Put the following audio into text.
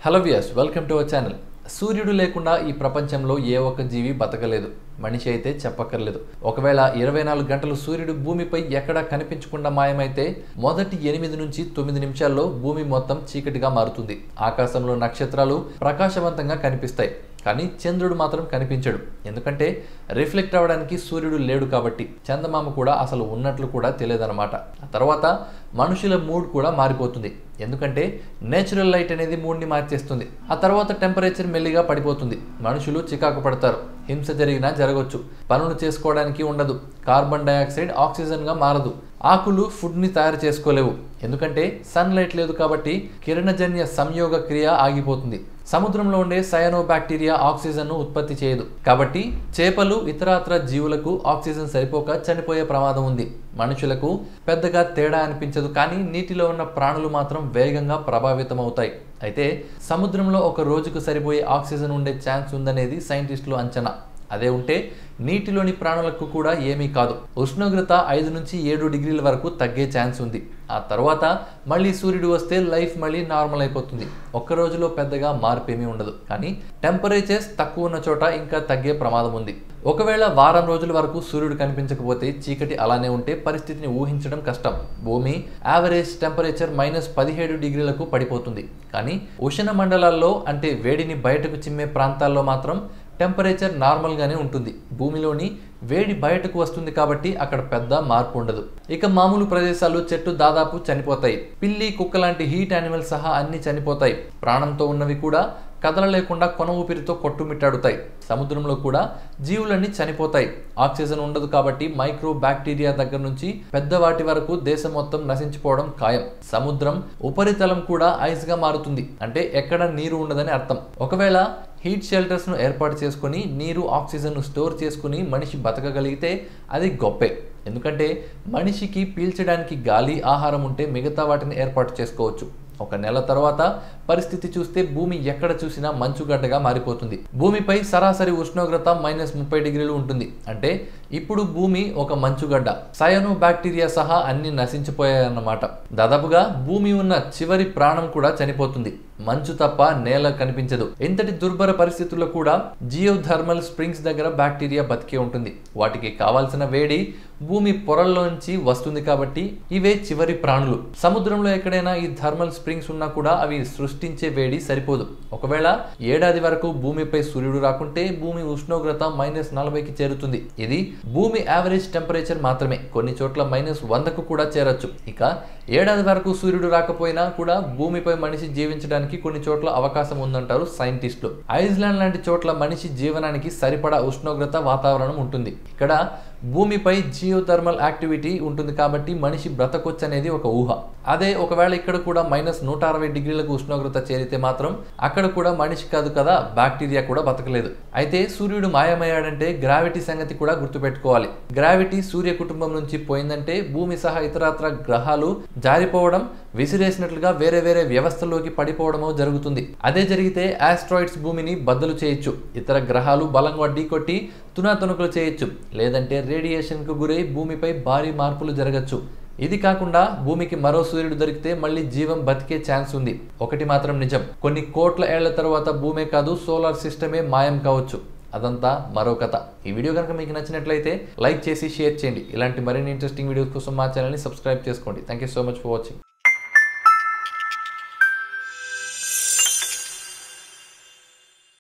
hello viewers welcome to our channel సూర్యుడు లేకుండా ఈ ప్రపంచంలో ఏ ఒక్క జీవి బతకలేదు మనిషి అయితే చెప్పక్కర్లేదు ఒకవేళ ఇరవై నాలుగు గంటలు సూర్యుడు భూమిపై ఎక్కడా కనిపించకుండా మాయమైతే మొదటి ఎనిమిది నుంచి తొమ్మిది నిమిషాల్లో భూమి మొత్తం చీకటిగా మారుతుంది ఆకాశంలో నక్షత్రాలు ప్రకాశవంతంగా కనిపిస్తాయి కానీ చంద్రుడు మాత్రం కనిపించడు ఎందుకంటే రిఫ్లెక్ట్ అవ్వడానికి సూర్యుడు లేడు కాబట్టి చందమామ కూడా అసలు ఉన్నట్లు కూడా తెలియదన్నమాట ఆ తర్వాత మనుషుల మూడ్ కూడా మారిపోతుంది ఎందుకంటే నేచురల్ లైట్ అనేది మూడ్ని మార్చేస్తుంది ఆ తర్వాత టెంపరేచర్ మెల్లిగా పడిపోతుంది మనుషులు చికాకు పడతారు హింస జరిగినా జరగవచ్చు పనులు చేసుకోవడానికి ఉండదు కార్బన్ డయాక్సైడ్ ఆక్సిజన్గా మారదు ఆకులు ఫుడ్ని తయారు చేసుకోలేవు ఎందుకంటే సన్లైట్ లేదు కాబట్టి కిరణజన్య సంయోగ క్రియ ఆగిపోతుంది సముద్రంలో ఉండే సయనో బ్యాక్టీరియా ఆక్సిజన్ను ఉత్పత్తి చేయదు కాబట్టి చేపలు ఇతరాత్ర జీవులకు ఆక్సిజన్ సరిపోక చనిపోయే ప్రమాదం ఉంది మనుషులకు పెద్దగా తేడా అనిపించదు కానీ నీటిలో ఉన్న ప్రాణులు మాత్రం వేగంగా ప్రభావితం అవుతాయి అయితే సముద్రంలో ఒక రోజుకు సరిపోయే ఆక్సిజన్ ఉండే ఛాన్స్ ఉందనేది సైంటిస్టులు అంచనా అదే ఉంటే నీటిలోని ప్రాణులకు కూడా ఏమీ కాదు ఉష్ణోగ్రత ఐదు నుంచి ఏడు డిగ్రీల వరకు తగ్గే ఛాన్స్ ఉంది ఆ తర్వాత మళ్ళీ సూర్యుడు వస్తే లైఫ్ మళ్ళీ నార్మల్ అయిపోతుంది ఒక్క రోజులో పెద్దగా మార్పు ఏమీ ఉండదు కానీ టెంపరేచర్స్ తక్కువ ఉన్న చోట ఇంకా తగ్గే ప్రమాదం ఉంది ఒకవేళ వారం రోజుల వరకు సూర్యుడు కనిపించకపోతే చీకటి అలానే ఉంటే పరిస్థితిని ఊహించడం కష్టం భూమి యావరేజ్ టెంపరేచర్ మైనస్ పదిహేడు డిగ్రీలకు పడిపోతుంది కానీ ఉష్ణ మండలాల్లో అంటే వేడిని బయటకు చిమ్మే ప్రాంతాల్లో మాత్రం టెంపరేచర్ నార్మల్గానే ఉంటుంది భూమిలోని వేడి బయటకు వస్తుంది కాబట్టి అక్కడ పెద్ద మార్పు ఉండదు ఇక మామూలు ప్రదేశాలు చెట్టు దాదాపు చనిపోతాయి పిల్లి కుక్క లాంటి హీట్ యానిమల్స్ సహా అన్ని చనిపోతాయి ప్రాణంతో ఉన్నవి కూడా కదలలేకుండా కొన ఊపిరితో కొట్టుమిట్టాడుతాయి సముద్రంలో కూడా జీవులన్నీ చనిపోతాయి ఆక్సిజన్ ఉండదు కాబట్టి మైక్రో బ్యాక్టీరియా దగ్గర నుంచి పెద్ద వాటి వరకు దేశం మొత్తం నశించిపోవడం ఖాయం సముద్రం ఉపరితలం కూడా ఐస్ గా మారుతుంది అంటే ఎక్కడ నీరు ఉండదని అర్థం ఒకవేళ హీట్ షెల్టర్స్ను ఏర్పాటు చేసుకుని నీరు ఆక్సిజన్ను స్టోర్ చేసుకుని మనిషి బతకగలిగితే అది గొప్పే ఎందుకంటే మనిషికి పీల్చడానికి గాలి ఆహారం ఉంటే మిగతా వాటిని ఏర్పాటు చేసుకోవచ్చు ఒక నెల తర్వాత పరిస్థితి చూస్తే భూమి ఎక్కడ చూసినా మంచుగడ్డగా మారిపోతుంది భూమిపై సరాసరి ఉష్ణోగ్రత మైనస్ ముప్పై డిగ్రీలు ఉంటుంది అంటే ఇప్పుడు భూమి ఒక మంచుగడ్డ సయను బ్యాక్టీరియా సహా అన్ని నశించిపోయాయన్నమాట దాదాపుగా భూమి ఉన్న చివరి ప్రాణం కూడా చనిపోతుంది మంచు తప్ప నేల కనిపించదు ఇంతటి దుర్భర పరిస్థితుల్లో కూడా జియోథర్మల్ స్ప్రింగ్స్ దగ్గర బ్యాక్టీరియా బతికే ఉంటుంది వాటికి కావాల్సిన వేడి భూమి పొరల్లోంచి వస్తుంది కాబట్టి ఇవే చివరి ప్రాణులు సముద్రంలో ఎక్కడైనా ఈ థర్మల్ స్ప్రింగ్స్ ఉన్నా కూడా అవి సృష్టించే వేడి సరిపోదు ఒకవేళ ఏడాది వరకు భూమిపై సూర్యుడు రాకుంటే భూమి ఉష్ణోగ్రత మైనస్ నలభైకి చేరుతుంది ఇది భూమి యావరేజ్ టెంపరేచర్ మాత్రమే కొన్ని చోట్ల మైనస్ వందకు కూడా చేరొచ్చు ఇక ఏడాది వరకు సూర్యుడు రాకపోయినా కూడా భూమిపై మనిషి జీవించడానికి కొన్ని చోట్ల అవకాశం ఉందంటారు సైంటిస్టులు ఐస్లాండ్ లాంటి చోట్ల మనిషి జీవనానికి సరిపడా ఉష్ణోగ్రత వాతావరణం ఉంటుంది ఇక్కడ భూమిపై జియోథర్మల్ యాక్టివిటీ ఉంటుంది కాబట్టి మనిషి బ్రతకొచ్చు అనేది ఒక ఊహ అదే ఒకవేళ ఇక్కడ కూడా మైనస్ నూట అరవై డిగ్రీలకు ఉష్ణోగ్రత చేరితే మాత్రం అక్కడ కూడా మనిషి కాదు కదా బ్యాక్టీరియా కూడా బతకలేదు అయితే సూర్యుడు మాయమయ్యాడంటే గ్రావిటీ సంగతి కూడా గుర్తుపెట్టుకోవాలి గ్రావిటీ సూర్య కుటుంబం నుంచి పోయిందంటే భూమి సహా ఇతరత్ర గ్రహాలు జారిపోవడం విసిరేసినట్లుగా వేరే వేరే వ్యవస్థల్లోకి పడిపోవడమో జరుగుతుంది అదే జరిగితే ఆస్ట్రాయిడ్స్ భూమిని బద్దలు చేయొచ్చు ఇతర గ్రహాలు బలంగా ఢీకొట్టి తునాతునకలు చేయొచ్చు లేదంటే రేడియేషన్కు గురై భూమిపై భారీ మార్పులు జరగచ్చు ఇది కాకుండా భూమికి మరో సూర్యుడు దొరికితే మళ్ళీ జీవం బతికే ఛాన్స్ ఉంది ఒకటి మాత్రం నిజం కొన్ని కోట్ల ఏళ్ల తర్వాత భూమే కాదు సోలార్ సిస్టమే మాయం కావచ్చు అదంతా మరో కథ ఈ వీడియో కనుక మీకు నచ్చినట్లయితే లైక్ చేసి షేర్ చేయండి ఇలాంటి మరిన్ని ఇంట్రెస్టింగ్ వీడియోస్ కోసం మా ఛానల్ని సబ్స్క్రైబ్ చేసుకోండి thank you so much for watching